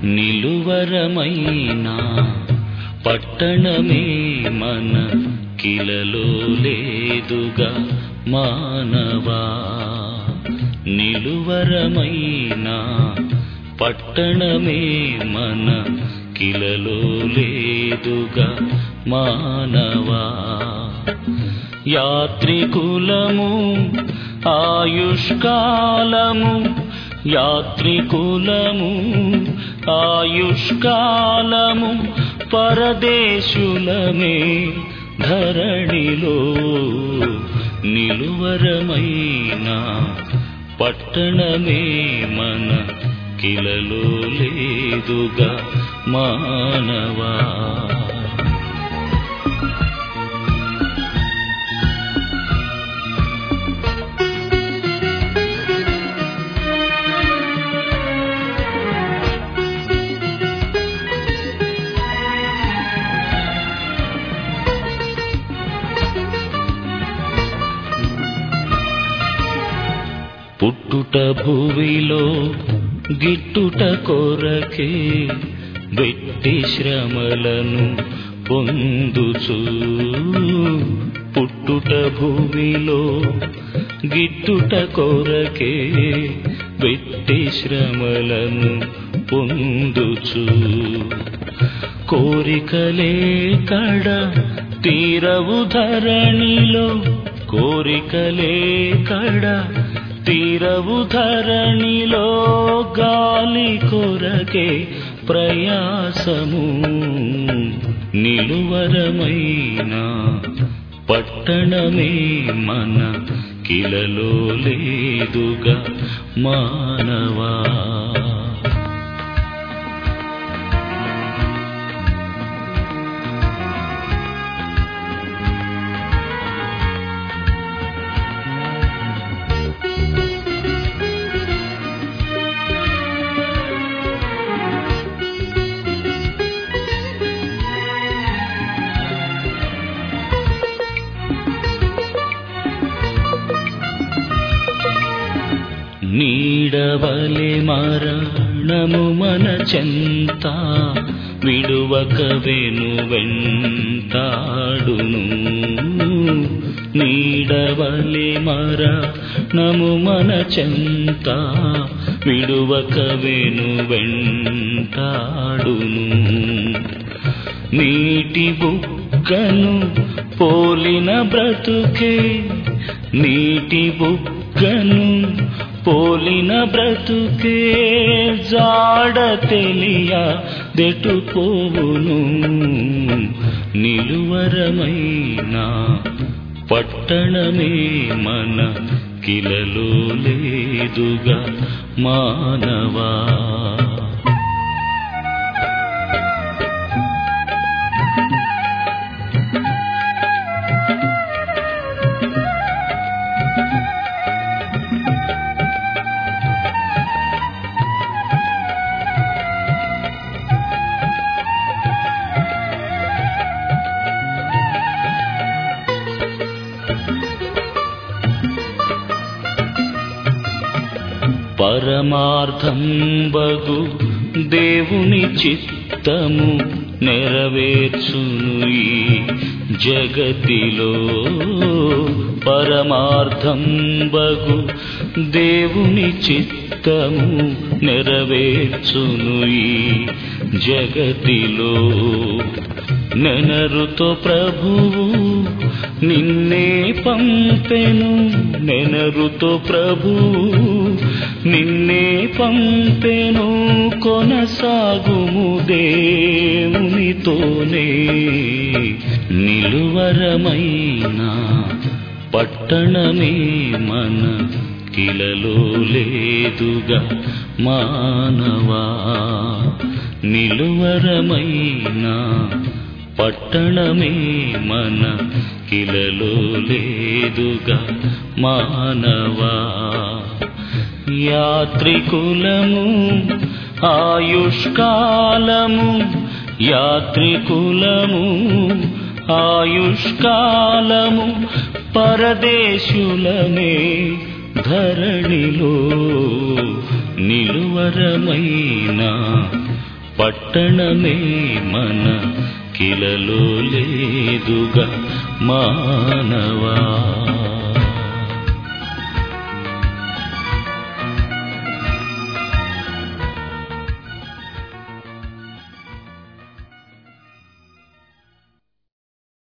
నిలువరమైన పట్టణమే మన కిలలో లేదుగా మానవా నిలువరమైన పట్టణమే మన కిలలో లేదుగా మానవా యాత్రికులము ఆయుష్కాలము యాత్రికులము ఆయుష్కాలము పరదేశులమే ధరణిలో నిలువరమైన పట్టణమే మన కిలలో లేదుగా మానవా పుట్టుట భూమిలో గిట్టుట కొరకే వెట్టి శ్రమలను పొందుచు పుట్టుట భూమిలో గిట్టుట కొరకే వెట్టి శ్రమలను పొందుచు కోరికలే కడ తీరవు ధరణిలో కోరికలే కడ తీరవు ధరణిలో గాలి కొరకే ప్రయాసము నిలువరమైన పట్టణమే మన కిలలో లేదుగా మానవా నీడవలె మరణము మన చెంత విడువక వెను వెంటాడును నీడవలె మరణము మన చెంత విడువక వెను వెంటాడును నీటి బుక్కను పోలిన బ్రతుకే నీటి బుక్కను పోలిన బ్రతుకే జాడ తెలియ దెటుపోవును నిలువరమైన పట్టణమే మన కిలలో లేదుగా మానవా పరమార్థం బగు దేవుని చిత్తము నెరవేర్చును ఈ జగతిలో పరమార్థం బగు దేవుని చిత్తము నెరవేర్చును ఈ జగతిలో నెనరుతో ప్రభువు నిన్నే పంపెను నెనరుతో ప్రభువు నిన్నే పంపెను కొనసాగుము దేవునితోనే నిలువరమైన పట్టణమే మన కిలలో లేదుగా మానవా నిలువరమైన పట్టణమే మన కిలలో లేదుగా మానవా యాత్రికులము ఆయుష్కాలము యాత్రికులము ఆయుష్కాలము పరదేశులమే ధరణిలో నిలువరమైన పట్టణమే మన కిలలో లేదుగా మానవా